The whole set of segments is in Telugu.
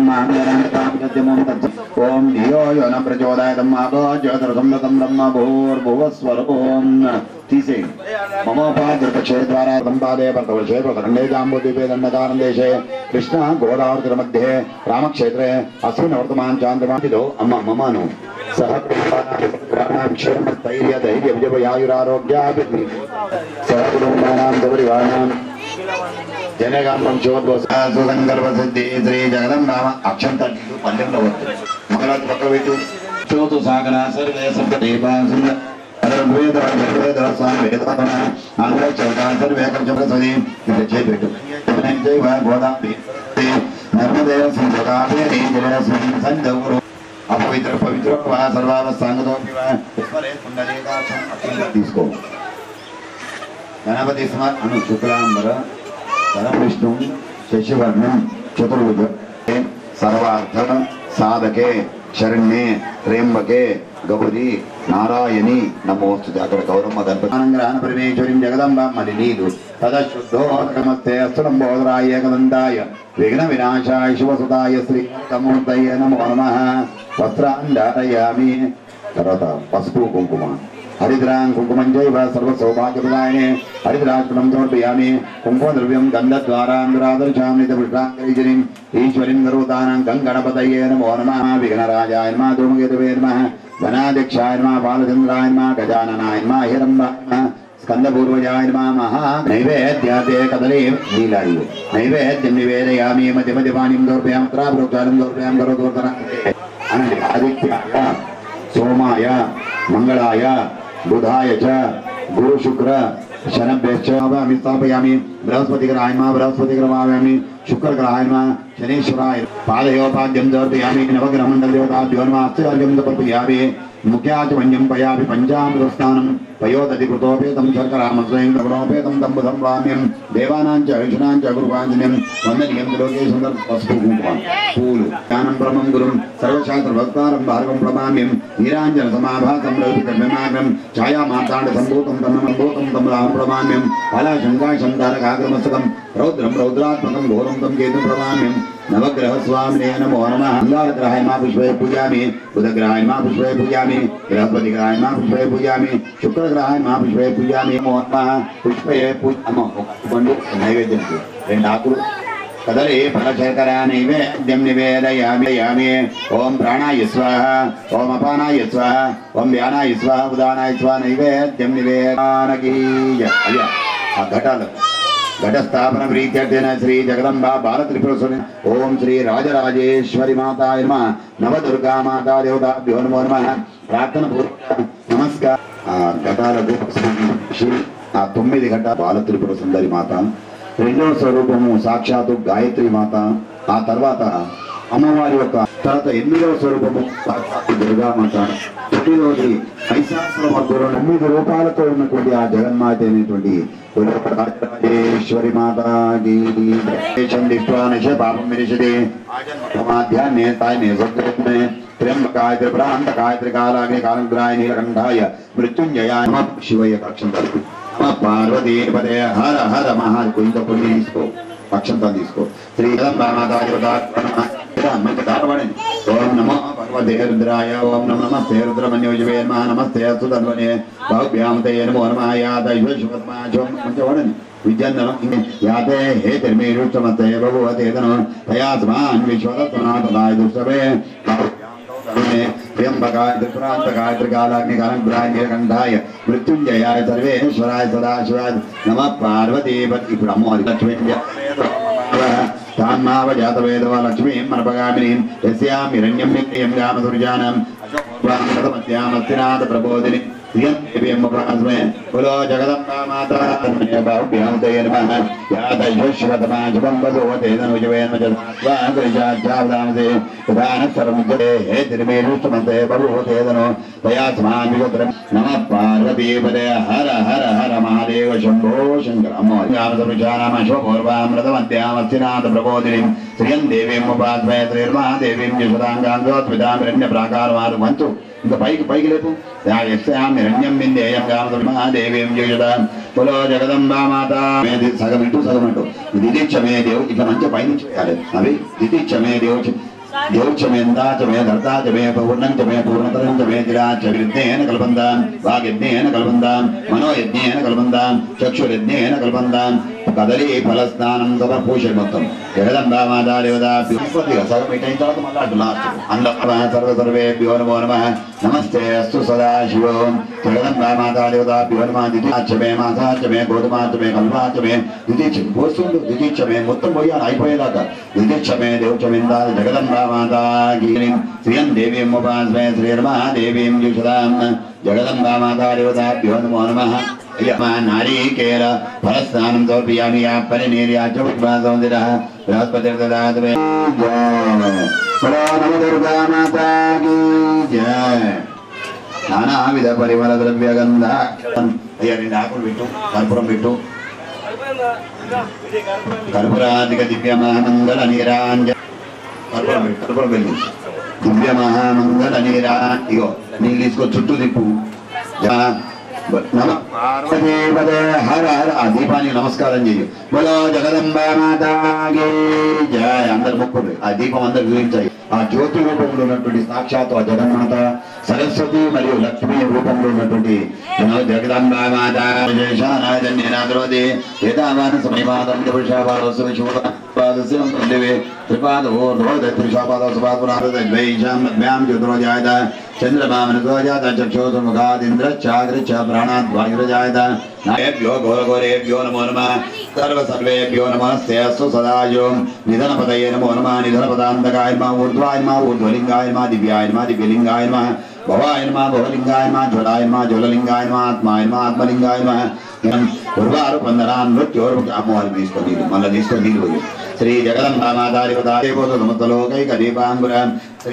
ఓం ధియో యో న ప్రచోదయాతం మాగో జ్యోతిర్గమృతం బ్రహ్మ భూర్భువస్వరం తీసేయండి మమోపాదృపక్షే ద్వారా సంపాదే భర్తవశే ప్రఖండే జాంబూద్వీపే దండకారం దేశే కృష్ణ గోదావరి మధ్యే రామక్షేత్రే అస్మిన్ వర్తమాన్ చాంద్రమాతిలో అమ్మ మమను సహ క్షేమ స్థైర్య ధైర్య విజయాయురారోగ్యాభివృద్ధి సహ కుటుంబానాం సపరివారాం జనగాంబం శివోద్భవ సిద్ధి శ్రీ జగదంబామ అక్షం తల్లి పల్లెంలో వస్తుంది మంగళాది పక్క పెట్టు చోతు సాగర సర్వే సప్త దీపాసుంద వేద వేద స్వామి వేదాతన ఆంధ్ర చౌట సర్వే కంచప్రసది ఇది చేపెట్టు జైవ గోదావరి నర్మదే సింధుకావేరి జలస్మిన్ సంధౌరు అపవిత్ర పవిత్ర వా సర్వావస్థాంగతో తీసుకో గణపతి స్మార్ అను శుక్లాంబర ధనం విష్ణు శశివర్ణం చతుర్భుజ సర్వార్థ సాధకే శరణ్యే త్ర్యంబకే గౌరీ నారాయణి నమోస్తు అక్కడ గౌరమ్మ గణపతిగ్రహణ పరమేశ్వరి జగదంబ మరి నీదు తదశుద్ధోదకమస్తే అస్తులంబోదరాయ ఏకదండాయ విఘ్న వినాశాయ శివసుతాయ శ్రీ తమూర్తయ నమో నమ వస్త్రాన్ ధారయామి తర్వాత పసుపు కుంకుమ హరిద్రాం కుంకుమం చైవ సర్వ సౌభాగ్యప్రదాయనే హరిద్రాక్షణం సమర్పయామి కుంకుమద్రవ్యం గంధద్వారాంధ్రాదర్శామి పుష్టాంగరీజనిం ఈశ్వరిం గరుతానాం గంగణపతయే నమో నమః విఘ్నరాజాయ నమః ధూమకేతవే నమః ధనాధ్యక్షాయ నమః బాలచంద్రాయ నమః గజాననాయ నమః హిరంబాయ నమః స్కందపూర్వజాయ నమః మహా నైవేద్యాతే కదలే నీలాడి నైవేద్యం నివేదయామి మధ్య మధ్య పాణిం దౌర్భయాం త్రాభృక్షాలం దౌర్భయాం కరోదోర్ధన అనండి ఆదిత్యాయ సోమాయ మంగళాయ బుధాయ చ గురు శుక్ర శనభ్యశ్చామి స్థాపయామి బృహస్పతి గ్రహాయ బృహస్పతి గ్రహామి శుక్ర గ్రహాయ శనీశ్వరాయ పాదయోపాద్యం దర్పయామి నవగ్రహ మండల దేవతాభ్యో నమాస్త్రార్ఘ్యం సమర్పయామి ముఖ్యాచమన్యం పయామి పంచామృతస్థానం పయోదతి కృతోపేతం శర్కరామస్వయం గుణోపేతం దంబు సంభామ్యం దేవానాం చ ఋషిణాం చ గురువాంజన్యం వందనీయం లోకే సుందర పసుపు కుంకుమ పూలు జ్ఞానం బ్రహ్మం గురుం సర్వశాస్త్ర భక్తారం భార్గం ప్రమామ్యం నీరాంజన సమాభాసం రవికర్మమాగ్రం ఛాయా మార్తాండ సంభూతం తమనంభూతం తమలాం ప్రమామ్యం ఫల శంకాశం తారకాగ్రమస్తకం రౌద్రం రౌద్రాత్మకం ఘోరం తం కేతు ప్రమామ్యం నవగ్రహ స్వామినే నమో నమ అంగారగ్రహాయ మా పుష్పే పూజామి బుధగ్రహాయ మా పుష్పే పూజామి బృహస్పతి గ్రహాయ మా పుష్పే పూజామి శుక్రగ్రహాయ మా పుష్పే పూజామి నమో నమ పుష్పే పూజ అమ్మ ఒక పండు నైవేద్యం చేయి. రెండు ఆకులు కదలి ఫలశేఖర నైవేద్యం నివేదయామి యామి ఓం ప్రాణాయ స్వాహ ఓం అపానాయ స్వాహ ఓం వ్యానాయ స్వాహ ఉదానాయ స్వాహ నైవేద్యం నివేదానకీ అయ్యా ఆ ఘటాలు ఘటస్థాపన ప్రీత్యర్థన శ్రీ జగదంబ బాల త్రిపురసుని ఓం శ్రీ రాజరాజేశ్వరి మాతాయ నమ నవ దుర్గా మాతా దేవతాభ్యో నమో నమ ప్రార్థన పూర్వక నమస్కారం ఆ ఘటాలకు సంబంధించి ఆ తొమ్మిది ఘట బాల త్రిపుర సుందరి మాత రెండవ స్వరూపము సాక్షాత్తు గాయత్రి మాత ఆ తర్వాత అమ్మవారి యొక్క తర్వాత ఎనిమిదవ స్వరూపము సాక్షాత్తు దుర్గా మాత తొమ్మిదవది ఐశాస్త్ర మధ్యలో ఎనిమిది రూపాలతో ఉన్నటువంటి ఆ జగన్మాత అయినటువంటి రాజరాజేశ్వరి మాతాకి దిష్ట్వా నిశ పాపం వినిషది సమాధ్యాన్నే తాయనే సద్గమే త్ర్యంబకాయ త్రిప్రాంతకాయ త్రికాలాగ్ని కాలంగ్రాయ నీలకంఠాయ మృత్యుంజయాయ నమ శివయ్య కక్షం తలుపు నమ పార్వతీ పదే హర హర మహా కొంత కొన్ని తీసుకో అక్షంతా తీసుకో శ్రీ దారపడండి ఓం నమో భగవతే రుద్రాయ ఓం నమో నమస్తే రుద్రమన్యోజవే నమ నమస్తే అస్తు తన్వనే బాహుభ్యాం తే నమో నమ యాదైవ శుభత్మాచం మంచిగా వాడండి విద్యందనం యాతే హే తిర్మేరుష్టమతే భగవతేదనం తయాస్మాన్ విశ్వతత్వనాథాయ దుష్టవే త్ర్యంబకాయ త్రిపురాంతకాయ త్రికాలాగ్నికాలం నీలకంఠాయ మృత్యుంజయాయ సర్వేశ్వరాయ సదాశివాయ నమ పార్వతీపతి ఇప్పుడు అమ్మవారి లక్ష్మీ తాన్మావజాతవేదవ లక్ష్మీం మనపగామినీం యస్యాం హిరణ్యం నిత్యం గామసుర్జానం అశోక్మత్యామస్తినాథ ప్రబోధిని శ్రియం దేవ్యం ప్రాస్మే కులో జగదంబా మాతా బాహుభ్యాం తే నమః యా దైవశ్వతమా శుభం వసోతే ధనుజవే నమ స్వాగరిషాధ్యావదామసే ఉదాన సర్వముజతే హే తిరుమేరుష్టమంతే బభూతే ధను తయాస్మాన్ విగోత్రం నమ పార్వతీపదే హర హర హర మహాదేవ శంభో శంకర అమ్మో జ్ఞానసరుచానామ శోభోర్వామృతవంత్యామస్తినాథ ప్రబోధినిం శ్రియం దేవీం ఉపాధ్వయ శ్రీర్మహాదేవీం యశదాంగాంగోద్విదాం ప్రాకారమారు మంచు ఇంకా పైకి పైకి లేపు యస్యాం హిరణ్యం బిందేయం గామదేవీం యుజదాం కులో జగదంబా మాత సగం ఇటు సగం ఇటు దిదిచ్చమే దేవు ఇట్లా మంచిగా పైన చేయాలి అవి దిదిచ్చమే దేవు దేవచమేందా చమే ధర్తా చమే పూర్ణం చమే పూర్ణతరం చమే జిరా చవిర్యజ్ఞేన కల్పందాం వాగ్యజ్ఞేన కల్పందాం మనోయజ్ఞేన కల్పందాం చక్షుర్యజ్ఞేన కల్పందాం కదలి ఫలస్నానం సభ పూష మొత్తం జగదంబా మాతా దేవత కొద్దిగా సగం ఇటు అయిన తర్వాత మళ్ళీ అటు లాస్ట్ అన్న సర్వ సర్వేభ్యో నమో నమ నమస్తే అస్తు సదా శివం జగదంబా మాతా దేవత భ్యో నమ దితిచమే మాసాచమే గోధుమాచమే కల్పాచమే దితిచ పోస్తుండు దితిచమే మొత్తం పోయాను అయిపోయేదాకా దితిచమే దేవచమిందా జగదంబా మాతా గీరిం శ్రీయం దేవీం ఉపాస్మే శ్రీర్మహాదేవీం యుషదాం జగదంబా మాతా దేవత భ్యో నమో నమ యమ నారీకేర ఫలస్నానం సమర్పయామి యా పరినిర్యా చ ఉద్భాసౌందిరః బృహస్పతిర్దదాతు మే జయ బలో నమ దుర్గా మాతా కీ జయ నానావిధ పరిమళ ద్రవ్య గంధ అయ్యా రెండు ఆకులు పెట్టు కర్పూరం పెట్టు కర్పూరాధిక దివ్య మహామంగళ నీరాంజ కర్పూరం పెట్టు కర్పూరం వెళ్ళి దివ్య మహామంగళ నీరా ఇగో నీళ్ళు తీసుకో చుట్టూ తిప్పు జయ నమ పార్వతీ పదే హర హర ఆ దీపానికి నమస్కారం చెయ్యి బలో జగదంబా మాతాకి జయ అందరు మొక్కుడు ఆ దీపం అందరు చూపించాయి ఆ జ్యోతి రూపంలో ఉన్నటువంటి సాక్షాత్ ఆ జగన్మాత సరస్వతి మరియు లక్ష్మి రూపంలో ఉన్నటువంటి జన జగదంబా మాత విశేషానాయన్యనాథరోది ఏతావాన సమయపాదం పురుషాపాదస్సు విశ్వపాదస్యం దివే త్రిపాదోర్ధోద త్రిషాపాదస్వాపునాథద్వైషాం మధ్యాం చతురోజాయత చంద్రమామనసోజాత చక్షోసుముఖాదింద్రశ్చాగ్రచ్చ ప్రాణాద్వాయురజాయత నాయభ్యో ఘోరఘోరేభ్యో నమో నమ సర్వ సర్వేభ్యో నమస్తే అస్సు సదాయో నిధనపదయే నమో నమ నిధనపదాంతకాయ నమ ఊర్ధ్వాయ నమ ఊర్ధ్వలింగాయ నమ దివ్యాయ నమ దివ్యలింగాయ నమ భవాయ నమ భవలింగాయ నమ జ్వలాయ నమ జ్వలలింగాయ నమ ఆత్మాయ నమ ఆత్మలింగాయ నమ ఉర్వారు పందరాన్ మృత్యోరు అమ్మవారికి తీసుకొని నీళ్ళు మళ్ళీ తీసుకొని నీళ్ళు పోయి శ్రీ జగదంబామాదారిపదాదేవోదముతలోకైక దీపాంగురాం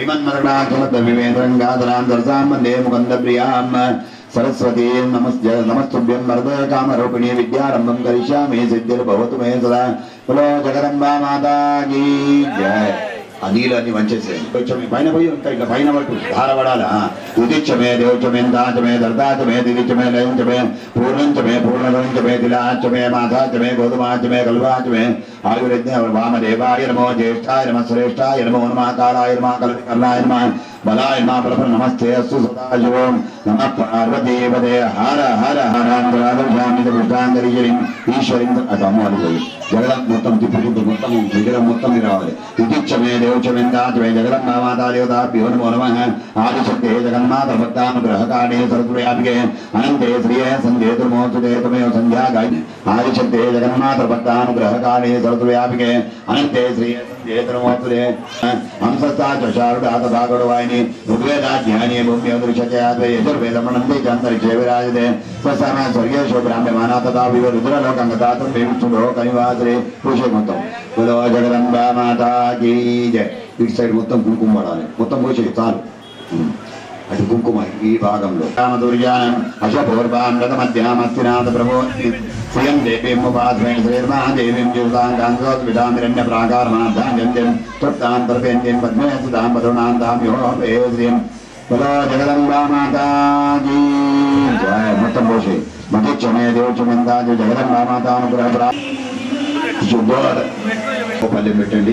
శ్రీమన్మరణాక్షమద్వివేంద్రంగాధరాం దర్శాం వందే ముకంద ప్రియాం సరస్వతీ నమస్ నమస్తుభ్యం వరద కామరూపిణి విద్యారంభం కరిష్యామి సిద్ధిర్భవతు మే సదా పులో జగదంబా మాతా కీ జయ ఆ నీళ్ళు అన్ని వంచేసేయండి కొంచెం ఈ పైన పోయి ఇంకా ఇట్లా పైన పట్టు ధారపడాలా ఉదిచ్చమే దేవచమే దాచమే దర్దాచమే దివిచమే లయంచమే పూర్ణంచమే పూర్ణదంచమే తిలాచమే మాథాచమే గోధుమాచమే కల్వాచమే ఆయుర్యజ్ఞ వామదేవాయ నమో జ్యేష్ఠాయ నమ శ్రేష్ఠాయ నమో నమ కాళాయ నమ కలవి కర్ణాయ నమ బలాయ నమ బలప నమస్తే అస్సు సదాశివం నమ పార్వదేవదే హర హర హరాంధ్రాదర్శామిత పుష్టాంగరీశ్వరిం ఈశ్వరిం అటు అమ్మవారి పోయి జగడం మొత్తం తిప్పుకుంటూ మొత్తం విగ్రహం మొత్తం మీరు రావాలి ఇతిచ్చమే దేవచమేందాచమే జగదంబా మాతా దేవతాభ్యో నమో నమ ఆదిశక్తే జగన్మాత భక్తానుగ్రహకాణే సరస్వ్యాపికే అనంతే శ్రీయే సంధ్యేతుర్మోత్సుదే తమేవ సంధ్యా గాయని ఆదిశక్తే జగన్మాత భక్తానుగ్రహకాణే సరస్వ్యాపికే అనంతే శ్రీయే సంధ్యేతుర్మోత్సుదే హంసస్థా చశారుడాత భాగడు వాయిని ఋగ్వేదాధ్యానే భూమి దృశ్యతే యజుర్వేదమనందే చంతరిక్షే విరాజతే స్వసమ స్వర్గేశో బ్రాహ్మ్యమానా తథా వివ రుద్రలోకం గతాతం దేవిష్ణుడో కనివాసరే పూషే మొత్తం కులో జగదంబా మాతా కీ జయ ఇటు సైడ్ మొత్తం కుంకుమ పడాలి మొత్తం పోసే చాలు ఉమ్. అటు కుంకుమ ఈ భాగంలో రామదుర్యానం అశపూర్వాం రథమధ్యామస్తినాథ ప్రభో శ్రియం దేవీం ఉపాస్మే శ్రీర్మహాదేవీం జ్యోతాంగాంగోద్విడామిరణ్య ప్రాకారమాధాన్యం తృప్తాం ప్రపేంద్యం పద్మే సుధాం పదృణాంతాం యో వే శ్రియం బలో జగదంబా మాతా కీ జయ మొత్తం పోసి మతిచ్చమే దేవచమెందాజు జగదంబా మాతా అనుగ్రహ ప్రా శుభోద ఓ పల్లెం పెట్టండి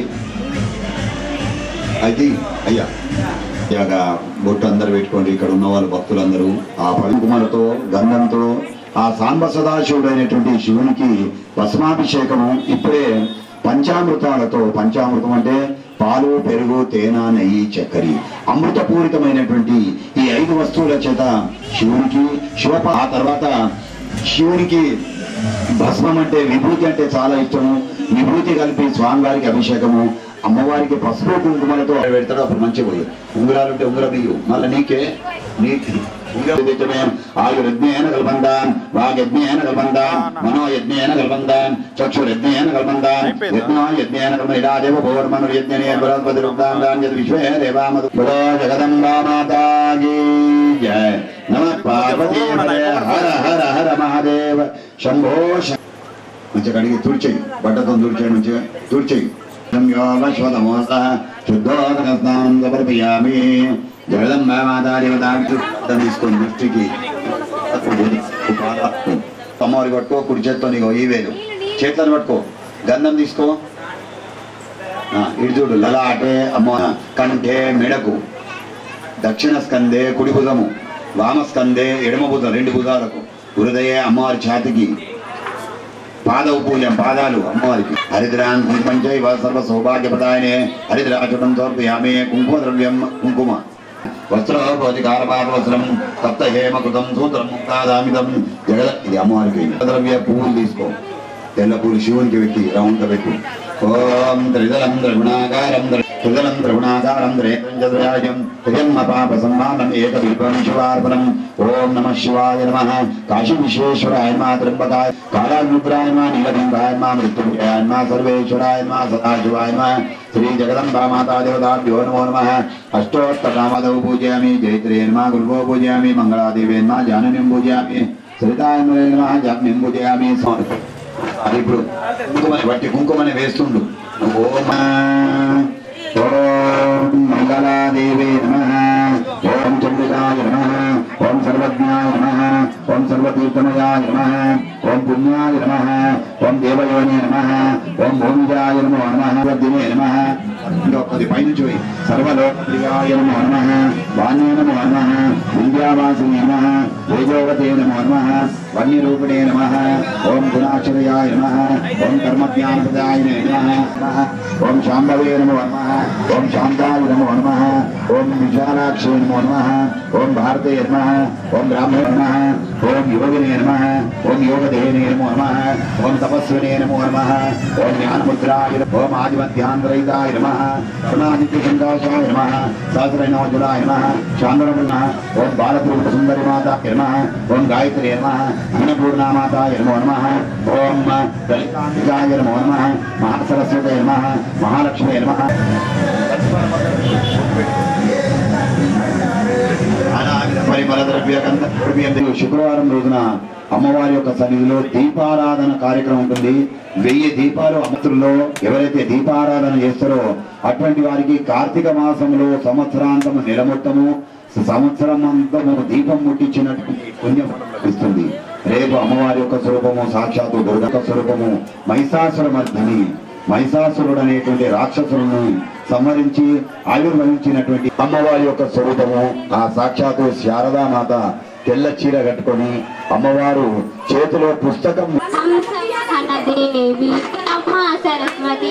అయితే అయ్యా ఇలాగ బొట్టు అందరు పెట్టుకోండి ఇక్కడ ఉన్న వాళ్ళు భక్తులందరూ ఆ పలుకుమలతో గంధంతో ఆ సాంబ సదాశివుడు అయినటువంటి శివునికి భస్మాభిషేకము ఇప్పుడే పంచామృతాలతో పంచామృతం అంటే పాలు పెరుగు తేనె నెయ్యి చక్కెర అమృతపూరితమైనటువంటి ఈ ఐదు వస్తువుల చేత శివునికి శివప ఆ తర్వాత శివునికి భస్మం అంటే విభూతి అంటే చాలా ఇష్టము విభూతి కలిపి స్వామివారికి అభిషేకము అమ్మవారికి పసుపు కుంకుమలతో పెడతాడు అప్పుడు మంచి పోయి ఉంగరాలు ఉంటే ఉంగర బియ్యు మళ్ళీ నీకే నీకు ఉంగరం ఆయుర్యజ్ఞేన కల్పందాం వాగ్యజ్ఞేన కల్పందాం మనోయజ్ఞేన కల్పందాం చక్షుర్యజ్ఞేన కల్పందాం యజ్ఞో యజ్ఞేన కల్ప ఇడాదేవ భోర్మను యజ్ఞనే బృహస్పతి రుద్దాం దాం యద్ విశ్వే దేవామదు బలో జగదంబా మాతా కీ జయ నమ పార్వతీ హర హర హర మహాదేవ శంభో శ- మంచిగా కడిగి తుడిచేయి బట్టతో తుడిచేయి మంచిగా తుడిచేయి యోగశ్వతమోస శుద్ధోదకస్నానం సమర్పయామి జగదంబ మాతాదేవతాం తీసుకొని దృష్టికి అమ్మవారి పట్టుకో కుడి చేత్తో నీకో ఈ వేలు చేతులను పట్టుకో గంధం తీసుకో ఆ, ఇటు చూడు లలాటే అమ్మ కంఠే మెడకు దక్షిణ స్కందే కుడి భుజము వామ స్కందే ఎడమ భుజం రెండు భుజాలకు హృదయ అమ్మవారి ఛాతికి పాదవు పూజం పాదాలు అమ్మవారికి హరిద్రాన్ కుంకుమంచైవ సర్వ సౌభాగ్యపదాయనే హరిద్రాచుటం సమర్పయామి కుంకుమ ద్రవ్యం కుంకుమ వస్త్రోపధికారపాద వస్త్రం తప్త హేమకృతం సూత్రం ముక్తాదామితం జగద ఇది అమ్మవారికి ద్రవ్య పువ్వులు తీసుకో తెల్ల పూలు శివునికి పెట్టి రౌండ్ పెట్టు ఓం త్రిదలం ద్రగుణాకారం త్రిదలం ద్రగుణాకారం త్రేత్రం త్రిజన్మ పాప సంహానం ఏక విల్పం శివార్పణం ఓం నమ శివాయ నమ కాశీ విశ్వేశ్వరాయ మా త్రంబకాయ కాలాగ్నుద్రాయ మా నీలకంఠాయ మా మృత్యుంజయాయ మా సర్వేశ్వరాయ మా సదాశివాయ మా శ్రీ జగదంబా మాతా దేవతాభ్యో నమో నమ అష్టోత్తరామదవు పూజయామి జైత్రే నమ గురువో పూజయామి మంగళాదేవే నమ జాననిం పూజయామి సరితాయ నమ జామ్యం పూజయామి స్వామి అది ఇప్పుడు కుంకుమని బట్టి కుంకుమని వేస్తుండు ఓం ఓం మంగళాదేవి నమ ఓం చంద్రికాయ నమ ఓం సర్వజ్ఞాయ నమ ఓం సర్వతీర్థమయాయ నమ ఓం పుణ్యాయ నమ ఓం దేవయోనే నమ ఓం భూమిజాయ నమో నమ దినే నమ ఇంకొకది పైనుంచి పోయి సర్వలోకప్రియాయ నమో నమ వాణ్యే నమో నమ విద్యావాసినే నమ తేజోవతే నమో నమ వన్యరూపిణే నమ ఓం గుణాక్షరయాయ నమ ఓం కర్మజ్ఞానప్రదాయనే నమ ఓం శాంభవే నమో నమ ఓం శాంతాయ నమో నమ ఓం విశాలాక్షే నమో నమ ఓం భారతే నమ ఓం బ్రాహ్మణే నమ ఓం యోగినే నమ ఓం యోగదేహనే నమో నమ ఓం తపస్వినే నమో నమ ఓం జ్ఞానముద్రాయ నమః. ఓం ఆదిమధ్యాంతరహితాయ నమ కరుణాదిత్య సంకాశాయ నమ సహస్రనోజులాయ నమ శాంతరము నమ ఓం బాలపురుష సుందరి మాతాయ నమ ఓం గాయత్రి నమ అన్నపూర్ణామాతాయ నమో నమ ఓం లలితాంబికాయ నమో నమ మహాసరస్వతయ నమ మహాలక్ష్మి నమ పరిమళ ద్రవ్య గంధ ద్రవ్యం శుక్రవారం రోజున అమ్మవారి యొక్క సన్నిధిలో దీపారాధన కార్యక్రమం ఉంటుంది వెయ్యి దీపాలు అమృతుల్లో ఎవరైతే దీపారాధన చేస్తారో అటువంటి వారికి కార్తీక మాసంలో సంవత్సరాంతము నిలమొత్తము సంవత్సరం అంతము దీపం ముట్టించినటువంటి పుణ్యం లభిస్తుంది రేపు అమ్మవారి యొక్క స్వరూపము సాక్షాత్తు దుర్గ స్వరూపము మహిషాసుర మర్దిని మహిషాసురుడు అనేటువంటి రాక్షసులను సంహరించి ఆవిర్భవించినటువంటి అమ్మవారి యొక్క స్వరూపము ఆ సాక్షాత్తు శారదామాత తెల్ల చీర కట్టుకొని అమ్మవారు చేతిలో పుస్తకం దేవి అమ్మ సరస్వతి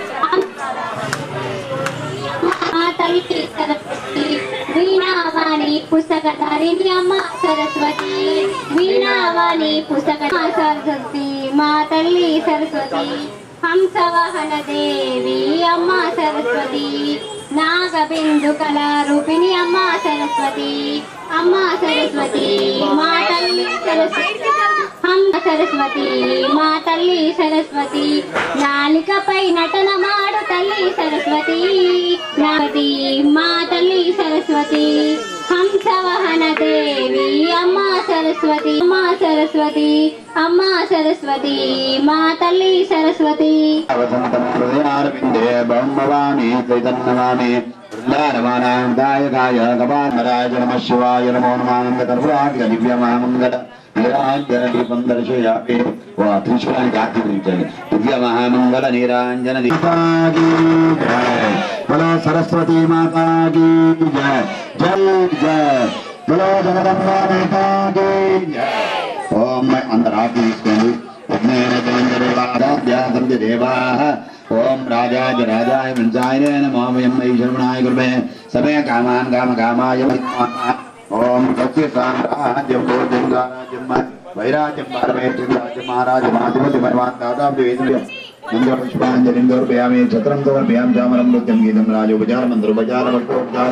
మా తల్లి సరస్వతి వీణావాణి పుస్తకధారిణి అమ్మ సరస్వతి వీణావాణి పుస్తక సరస్వతి మా తల్లి సరస్వతి హంసవాహన దేవి అమ్మ సరస్వతి నాగబిందు కళారూపిణి అమ్మ సరస్వతి అమ్మ సరస్వతి మా తల్లి సరస్వతి అమ్మ సరస్వతి మా తల్లి సరస్వతి నాలికపై నటన మాడు తల్లి సరస్వతి నాది మా తల్లి సరస్వతి హంసవహన దేవి అమ్మ సరస్వతి అమ్మ సరస్వతి అమ్మ సరస్వతి మా తల్లి సరస్వతి వసంతం హృదయారవిందే బ్రహ్మవామి చైతన్యవామి వృందారమానాయ గవానరాయ నమ శివాయ నమో నమానంద కర్పూరాది దివ్యమహామంగళ నీరాంజన దీపం దర్శయామి ఓ త్రిశూలానికి ఆర్తి గురించండి దివ్య మహామంగళ నీరాంజన దీపాకి జయ బలో సరస్వతి మాతాకి జయ జయ జయ బలో జగదంబ మాతాకి జయ ఓం అందరు ఆర్తి తీసుకోండి దేవాः ఓం రాజాయ రాజాయ వంశాయ నమో వయం ఐశ్వర్మణాయ గురువే సమే కామాన్ కామ కామాయ ఓం సత్య సామ్రాజ్యం భోజం రాజ్యం వైరాజ్యం పారమేత్యం రాజ్యం మహారాజ మాధిపతి పరమాన్ దాదాపు వేదులు ఇంద్ర పుష్పాంజలి ఇందోర్పయామి ఛత్రం సమర్పయామి చామరం నృత్యం గీతం రాజోపచార మంత్రోపచార భక్తోపచార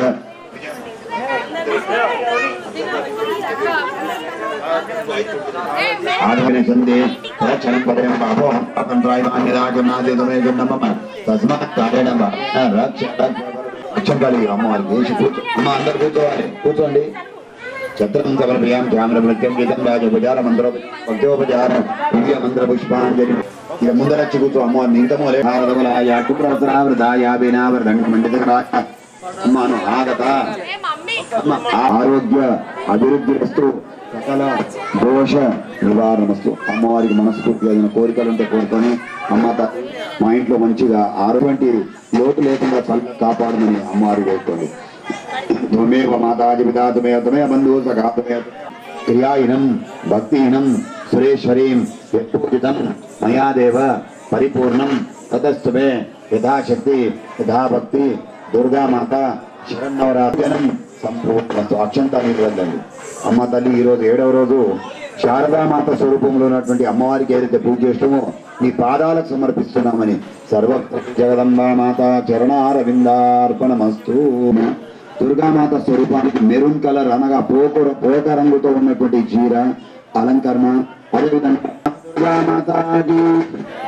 ఆడవిన సందే రక్షణం పదయం బాబో అపం రాయమాన్యరాజనాదే దుమే జన్మమ తస్మాత్ కారేణ రక్ష రక్షం కలిగి అమ్మవారికి వేసి కూర్చో అమ్మ అందరు కూర్చోవాలి కూర్చోండి ఛత్రం సమర్పయాం చామ్ర నృత్యం గీతం రాజోపచార మంత్రో భక్తోపచార దివ్య మంత్ర పుష్పాంజలి ఇక ముందర వచ్చి కూర్చో అమ్మవారిని ఇంకా మూలే భారతములాయ కుప్రవసరావృతాయ బీనావృతం మండిత అమ్మాను ఆగత అమ్మ ఆరోగ్య అభివృద్ధి వస్తు సకల దోష నివారణస్తు అమ్మవారికి మనస్ఫూర్తిగా ఏదైనా కోరికలు ఉంటే కోరుకొని అమ్మ త- మా ఇంట్లో మంచిగా ఆరోగ్య లోటు లేకుండా చల్ల కాపాడమని అమ్మవారి కోరుకోండి త్వమేవ మాతాజి పితా త్వమేవ త్వమేవ బంధువు సఖా త్వమేవ క్రియాహీనం భక్తిహీనం సురేశ్వరీం యత్పూజితం మయా దేవ పరిపూర్ణం తతస్తుమే యథాశక్తి యథాభక్తి దుర్గామాత శరన్నవరాత్రం సంపూర్ణ అక్షంత వెళ్ళండి అమ్మ తల్లి ఈ రోజు ఏడవ రోజు శారదామాత స్వరూపంలో ఉన్నటువంటి అమ్మవారికి ఏదైతే పూజ చేస్తామో నీ పాదాలకు సమర్పిస్తున్నామని సర్వ జగదంబా మాత చరణారవిందార్పణమస్తు దుర్గామాత స్వరూపానికి మెరూన్ కలర్ అనగా పోక పోక రంగుతో ఉన్నటువంటి చీర అలంకరణ అదేవిధంగా దుర్గామాతాకి